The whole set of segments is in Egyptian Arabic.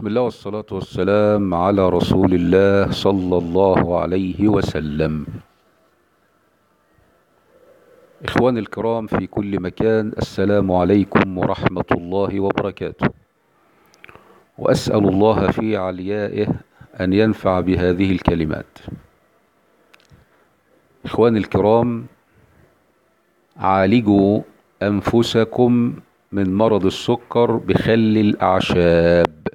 بسم الله والصلاة والسلام على رسول الله صلى الله عليه وسلم إخواني الكرام في كل مكان السلام عليكم ورحمة الله وبركاته وأسأل الله في عليائه أن ينفع بهذه الكلمات إخواني الكرام عالجوا أنفسكم من مرض السكر بخل الأعشاب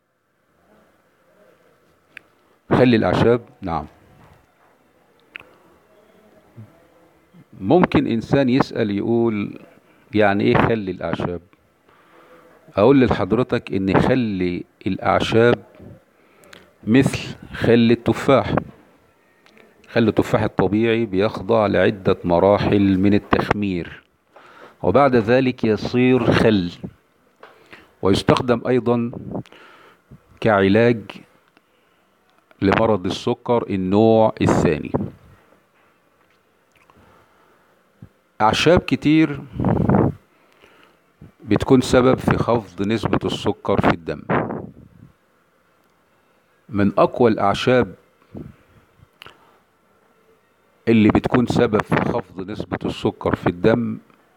خل الأعشاب نعم ممكن إنسان يسأل يقول يعني إيه خل الأعشاب أقول لحضرتك إن خل الأعشاب مثل خل التفاح خل التفاح الطبيعي بيخضع لعدة مراحل من التخمير وبعد ذلك يصير خل ويستخدم أيضا كعلاج لمرض السكر النوع الثاني أعشاب كتير بتكون سبب في خفض نسبة السكر في الدم من أقوى الأعشاب اللي بتكون سبب في خفض نسبة السكر في الدم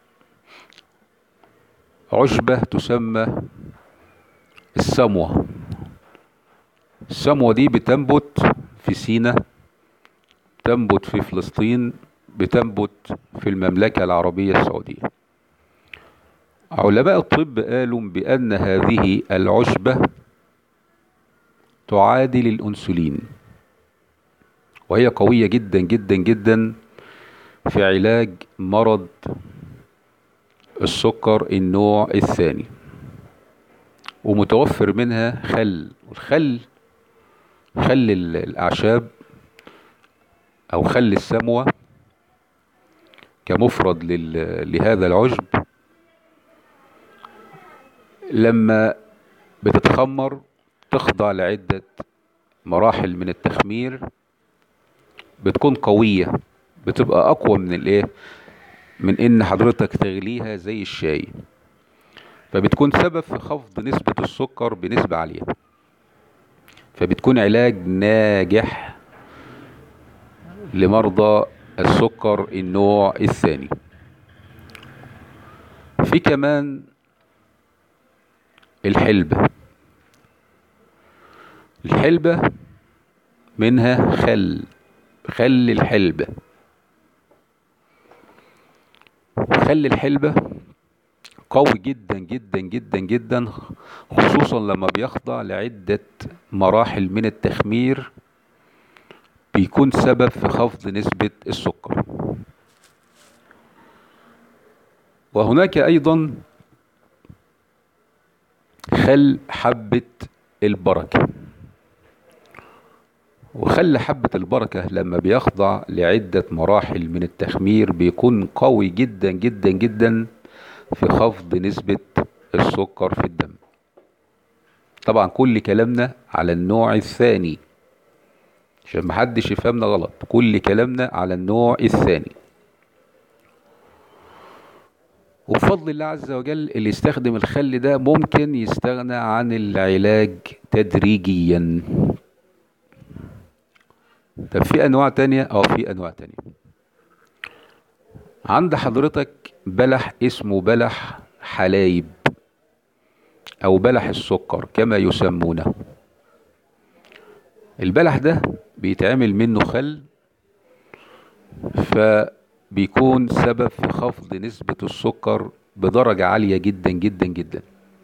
عشبة تسمى السموة السموة دي بتنبت في سينا تنبت في فلسطين بتنبت في المملكة العربية السعودية علماء الطب قالوا بأن هذه العشبة تعادل الأنسولين وهي قوية جدا جدا جدا في علاج مرض السكر النوع الثاني ومتوفر منها خل والخل خل الأعشاب أو خل السموة كمفرد لهذا العشب لما بتتخمر تخضع لعدة مراحل من التخمير بتكون قوية بتبقى أقوى من الإيه من إن حضرتك تغليها زي الشاي فبتكون سبب في خفض نسبة السكر بنسبة عالية فبتكون علاج ناجح لمرضى السكر النوع الثاني في كمان الحلبة الحلبة منها خل خل الحلبة خل الحلبة قوي جدا جدا جدا جدا خصوصا لما بيخضع لعدة مراحل من التخمير بيكون سبب في خفض نسبة السكر وهناك أيضا خل حبة البركة وخل حبة البركة لما بيخضع لعدة مراحل من التخمير بيكون قوي جدا جدا جدا في خفض نسبة السكر في الدم طبعا كل كلامنا على النوع الثاني عشان محدش يفهمنا غلط كل كلامنا على النوع الثاني وبفضل الله عز وجل اللي يستخدم الخل ده ممكن يستغنى عن العلاج تدريجيا طب في انواع تانية او في انواع تانية عند حضرتك بلح اسمه بلح حلايب او بلح السكر كما يسمونه البلح ده بيتعمل منه خل فبيكون سبب في خفض نسبة السكر بدرجة عالية جدا جدا جدا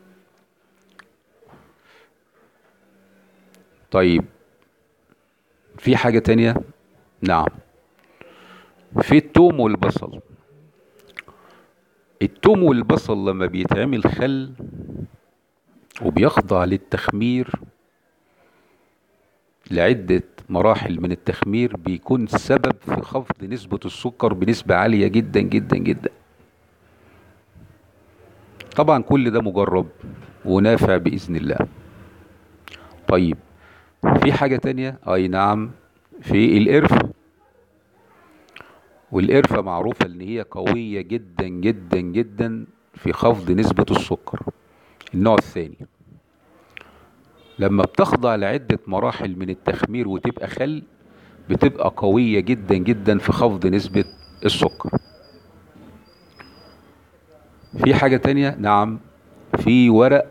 طيب في حاجة تانية نعم في التوم والبصل التوم والبصل لما بيتعمل خل وبيخضع للتخمير لعدة مراحل من التخمير بيكون سبب في خفض نسبة السكر بنسبة عالية جدا جدا جدا طبعا كل ده مجرب ونافع بإذن الله طيب في حاجة تانية أي نعم في القرفة والقرفة معروفة إن هي قوية جدا جدا جدا في خفض نسبة السكر النوع الثاني لما بتخضع لعدة مراحل من التخمير وتبقى خل بتبقى قوية جدا جدا في خفض نسبة السكر في حاجة تانية نعم في ورق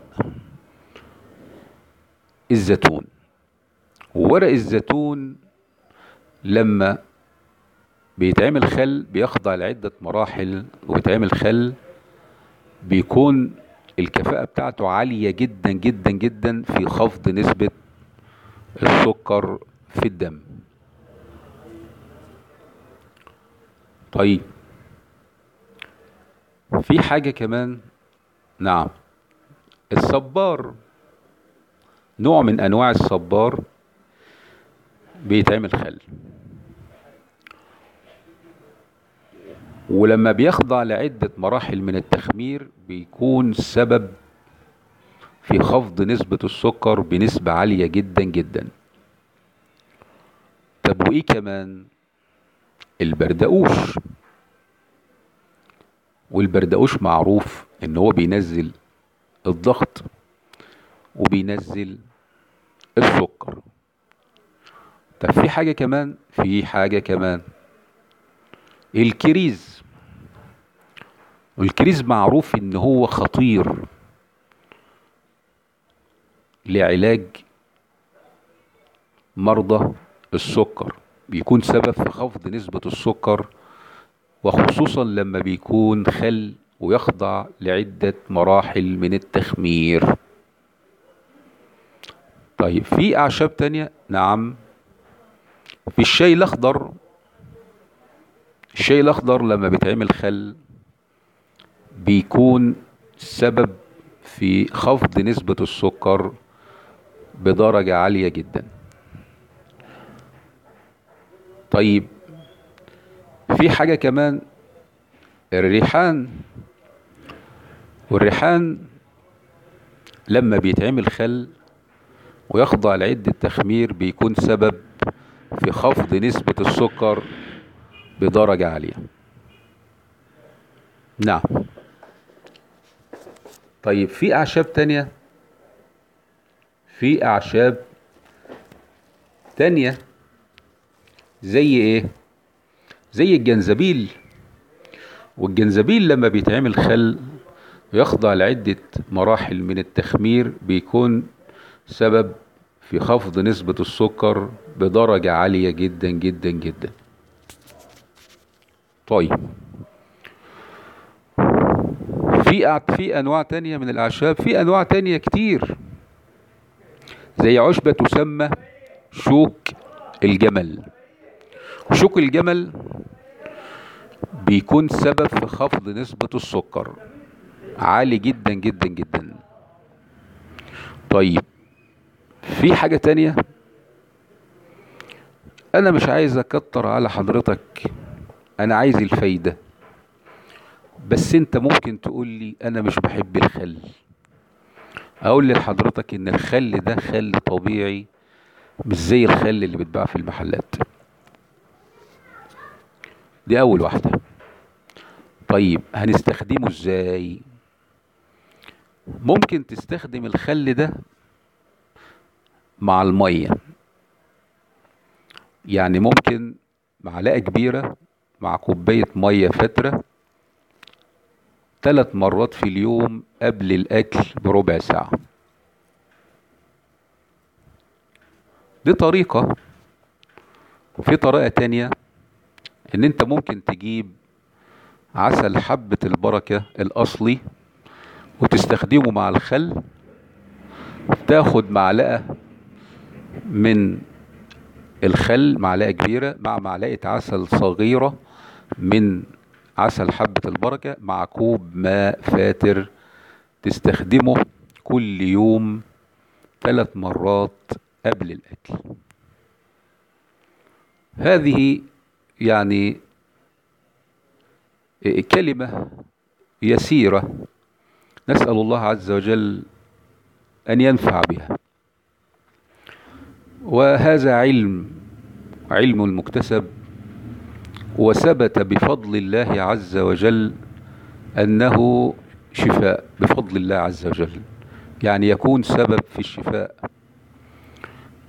الزيتون وورق الزيتون لما بيتعمل خل بيخضع لعدة مراحل وبيتعمل خل بيكون الكفاءة بتاعته عالية جدا جدا جدا في خفض نسبة السكر في الدم طيب في حاجة كمان نعم الصبار نوع من انواع الصبار بيتعمل خل ولما بيخضع لعدة مراحل من التخمير بيكون سبب في خفض نسبة السكر بنسبة عالية جدا جدا طب وايه كمان البردقوش والبردقوش معروف ان هو بينزل الضغط وبينزل السكر طب في حاجة كمان في حاجة كمان الكريز والكريز معروف ان هو خطير لعلاج مرضى السكر بيكون سبب في خفض نسبة السكر وخصوصا لما بيكون خل ويخضع لعدة مراحل من التخمير طيب في أعشاب تانية نعم في الشاي الأخضر الشاي الأخضر لما بيتعمل خل بيكون سبب في خفض نسبة السكر بدرجة عالية جدا طيب في حاجة كمان الريحان والريحان لما بيتعمل خل ويخضع لعدة تخمير بيكون سبب في خفض نسبة السكر بدرجة عالية نعم طيب في أعشاب تانية في أعشاب تانية زي إيه زي الجنزبيل والجنزبيل لما بيتعمل خل ويخضع لعدة مراحل من التخمير بيكون سبب في خفض نسبة السكر بدرجة عالية جدا جدا جدا طيب في في انواع تانية من الاعشاب في انواع تانية كتير زي عشبة تسمى شوك الجمل شوك الجمل بيكون سبب في خفض نسبة السكر عالي جدا جدا جدا طيب في حاجة تانية انا مش عايز اكتر على حضرتك انا عايز الفايدة بس انت ممكن تقول لي انا مش بحب الخل اقول لحضرتك ان الخل ده خل طبيعي مش زي الخل اللي بيتباع في المحلات دي اول واحدة طيب هنستخدمه ازاي ممكن تستخدم الخل ده مع المية يعني ممكن معلقة كبيرة مع كوباية مية فترة ثلاث مرات في اليوم قبل الأكل بربع ساعة دي طريقة وفي طريقة تانية ان انت ممكن تجيب عسل حبة البركة الأصلي وتستخدمه مع الخل تاخد معلقة من الخل معلقة كبيرة مع معلقة عسل صغيرة من عسل حبة البركة مع كوب ماء فاتر تستخدمه كل يوم ثلاث مرات قبل الأكل هذه يعني كلمة يسيرة نسأل الله عز وجل أن ينفع بها وهذا علم علم المكتسب وثبت بفضل الله عز وجل أنه شفاء بفضل الله عز وجل يعني يكون سبب في الشفاء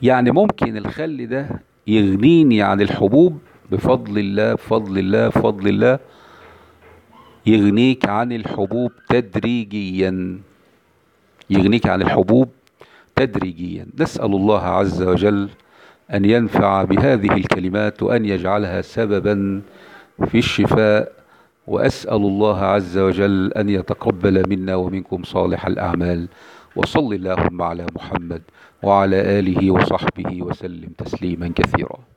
يعني ممكن الخل ده يغنيني عن الحبوب بفضل الله بفضل الله بفضل الله يغنيك عن الحبوب تدريجيا يغنيك عن الحبوب تدريجيا نسأل الله عز وجل أن ينفع بهذه الكلمات وأن يجعلها سببا في الشفاء وأسأل الله عز وجل أن يتقبل منا ومنكم صالح الأعمال وصل اللهم على محمد وعلى آله وصحبه وسلم تسليما كثيرا